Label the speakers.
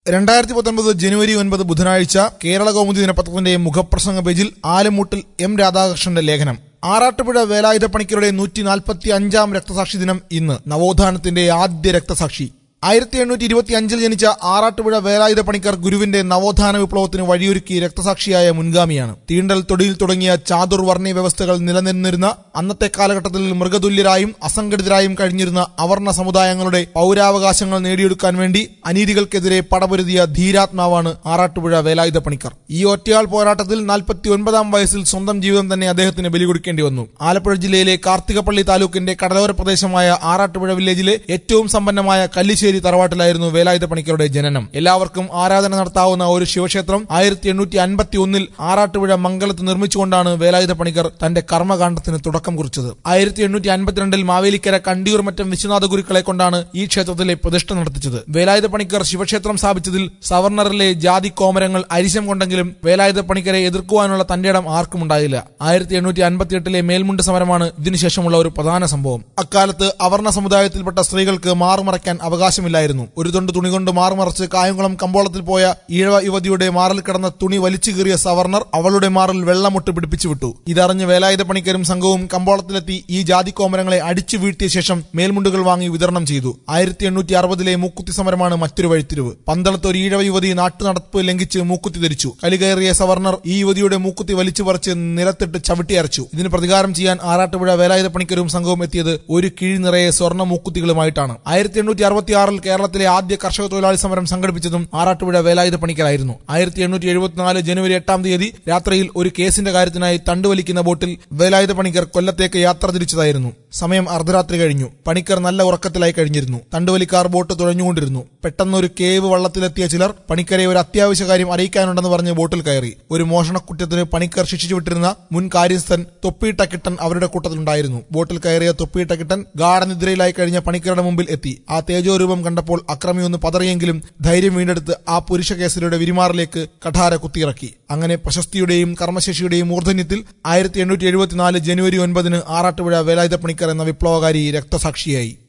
Speaker 1: രണ്ടായിരത്തി പത്തൊൻപത് ജനുവരി ഒൻപത് ബുധനാഴ്ച കേരള കൗമുദി ദിനപത്രത്തിന്റെ മുഖപ്രസംഗ പേജിൽ ആലമുട്ടിൽ എം രാധാകൃഷ്ണന്റെ ലേഖനം ആറാട്ടുപുഴ വേലായുധ പണിക്കരുടെ നൂറ്റി നാൽപ്പത്തി അഞ്ചാം രക്തസാക്ഷി ദിനം ഇന്ന് നവോത്ഥാനത്തിന്റെ ആദ്യ രക്തസാക്ഷി ആയിരത്തി എണ്ണൂറ്റി ഇരുപത്തി അഞ്ചിൽ ജനിച്ച ആറാട്ടുപുഴ വേലായുധ പണിക്കർ ഗുരുവിന്റെ നവോത്ഥാന വിപ്ലവത്തിന് വഴിയൊരുക്കി രക്തസാക്ഷിയായ മുൻഗാമിയാണ് തീണ്ടൽ തൊടിയിൽ തുടങ്ങിയ ചാതുർവർണ്ണ വ്യവസ്ഥകൾ നിലനിന്നിരുന്ന അന്നത്തെ കാലഘട്ടത്തിൽ മൃഗതുല്യരായും അസംഘടിതരായും കഴിഞ്ഞിരുന്ന അവർണ സമുദായങ്ങളുടെ പൗരാവകാശങ്ങൾ നേടിയെടുക്കാൻ വേണ്ടി അനീതികൾക്കെതിരെ പടപൊരുതിയ ധീരാത്മാവാണ് ആറാട്ടുപുഴ വേലായുധ പണിക്കർ ഈ ഒറ്റയാൾ പോരാട്ടത്തിൽ നാൽപ്പത്തി ഒൻപതാം വയസ്സിൽ സ്വന്തം ജീവിതം തന്നെ അദ്ദേഹത്തിന് ബലികൊടുക്കേണ്ടി വന്നു ആലപ്പുഴ ജില്ലയിലെ കാർത്തികപ്പള്ളി താലൂക്കിന്റെ കടലോര പ്രദേശമായ ആറാട്ടുപുഴ വില്ലേജിലെ ഏറ്റവും സമ്പന്നമായ കല്ലിശ്ശേരി തറവാട്ടിലായിരുന്നു വേലായുധ പണിക്കരുടെ ജനനം എല്ലാവർക്കും ആരാധന നടത്താവുന്ന ഒരു ശിവക്ഷേത്രം ആയിരത്തി എണ്ണൂറ്റി അൻപത്തി ഒന്നിൽ ആറാട്ടുപുഴ മംഗലത്ത് നിർമ്മിച്ചുകൊണ്ടാണ് വേലായുധ പണിക്കർ തന്റെ കർമ്മകാണ്ഡത്തിന് തുടക്കം കുറിച്ചത് ആയിരത്തി എണ്ണൂറ്റി അൻപത്തിരണ്ടിൽ മാവേലിക്കര കണ്ടിയൂർ മറ്റം വിശ്വനാഥ ഗുരുക്കളെ കൊണ്ടാണ് ഈ ക്ഷേത്രത്തിലെ പ്രതിഷ്ഠ നടത്തിച്ചത് വേലായുധ പണിക്കർ ശിവക്ഷേത്രം സ്ഥാപിച്ചതിൽ സവർണറിലെ ജാതി കോമരങ്ങൾ അരിശം കൊണ്ടെങ്കിലും വേലായുധ പണിക്കരെ എതിർക്കുവാനുള്ള തന്റെ ഇടം ആർക്കും ഉണ്ടായില്ല ആയിരത്തി എണ്ണൂറ്റി അൻപത്തിയെട്ടിലെ മേൽമുണ്ട് സമരമാണ് ഇതിനുശേഷമുള്ള ഒരു പ്രധാന സംഭവം അക്കാലത്ത് അവർണ സമുദായത്തിൽപ്പെട്ട സ്ത്രീകൾക്ക് മാറുമറയ്ക്കാൻ അവകാശമില്ലായിരുന്നു ഒരു തൊണ്ട് തുണി കൊണ്ട് മാറുമറച്ച് കായംകുളം കമ്പോളത്തിൽ പോയ ഈഴവ യുവതിയുടെ മാറിൽ കിടന്ന തുണി വലിച്ചു കീറിയ സവർണർ അവളുടെ മാറിൽ വെള്ളമുട്ട് പിടിപ്പിച്ചു വിട്ടു ഇതറിഞ്ഞ് വേലായുധ പണിക്കരും സംഘവും കമ്പോളത്തിലെത്തി ഈ ജാതി കോമരങ്ങളെ അടിച്ചു വീഴ്ത്തിയ ശേഷം മേൽമുണ്ടുകൾ വാങ്ങി വിതരണം ചെയ്തു ആയിരത്തി എണ്ണൂറ്റി അറുപതിലെ മൂക്കുത്തി സമരമാണ് മറ്റൊരു വഴിത്തിരിവ് പന്തളത്ത് ഒരു ഈഴവ യുവതി നാട്ടുനടപ്പ് ലംഘിച്ച് മൂക്കുത്തി ധരിച്ചു കലികയറിയ സവർണർ ഈ യുവതിയുടെ മൂക്കുത്തി വലിച്ചു പറിച്ച് നിലത്തിട്ട് ചവിട്ടിയരച്ചു ഇതിന് പ്രതികാരം ചെയ്യാൻ ആറാട്ടുപുഴ വേലായുധ പണിക്കരും സംഘവും എത്തിയത് ഒരു കിഴി നിറയെ സ്വർണ്ണ മൂക്കുത്തികളുമായിട്ടാണ് ആയിരത്തി എണ്ണൂറ്റി അറുപത്തിയാറിൽ കേരളത്തിലെ ആദ്യ കർഷക തൊഴിലാളി സമരം സംഘടിപ്പിച്ചതും ആറാട്ടുപുഴ വേലായുധ പണിക്കരായിരുന്നു ആയിരത്തി എണ്ണൂറ്റി എഴുപത്തിനാല് ജനുവരി എട്ടാം തീയതി രാത്രിയിൽ ഒരു കേസിന്റെ കാര്യത്തിനായി തണ്ടുവലിക്കുന്ന ബോട്ടിൽ വേലായുധ പണിക്കർ കൊല്ലത്തേക്ക് യാത്ര തിരിച്ചതായിരുന്നു സമയം അർദ്ധരാത്രി കഴിഞ്ഞു പണിക്കർ നല്ല ഉറക്കത്തിലായി കഴിഞ്ഞിരുന്നു തണ്ടുവലിക്കാർ ബോട്ട് തുഴഞ്ഞുകൊണ്ടിരുന്നു പെട്ടെന്ന് ഒരു കേവ് വള്ളത്തിലെത്തിയ ചിലർ പണിക്കരെ ഒരു അത്യാവശ്യ കാര്യം അറിയിക്കാനുണ്ടെന്ന് പറഞ്ഞ് ബോട്ടിൽ കയറി ഒരു മോഷണക്കുറ്റത്തിന് പണിക്കർ ശിക്ഷിച്ചു വിട്ടിരുന്ന മുൻ കാര്യസ്ഥൻ തൊപ്പിയിട്ട കിട്ടൻ അവരുടെ കൂട്ടത്തിലുണ്ടായിരുന്നു ബോട്ടിൽ കയറിയ തൊപ്പിയിട്ട കിട്ടൻ ഗാഠനിദ്രയിലായി കഴിഞ്ഞ പണിക്കരുടെ മുമ്പിൽ എത്തി ആ തേജോരൂപം കണ്ടപ്പോൾ അക്രമിയൊന്ന് പതറിയെങ്കിലും ധൈര്യം വീണ്ടെടുത്ത് ആ പുരുഷ കേസരിയുടെ വിരിമാറിലേക്ക് കഠാര കുത്തിയിറക്കി അങ്ങനെ പ്രശസ്തിയുടെയും കർമ്മശേഷിയുടെയും മൂർധന്യത്തിൽ ആയിരത്തി എണ്ണൂറ്റി എഴുപത്തിനാല് ജനുവരി ഒൻപതിന് ആറാട്ടുപുഴ വേലായുധ പണിക്കർ എന്ന വിപ്ലവകാരി രക്തസാക്ഷിയായി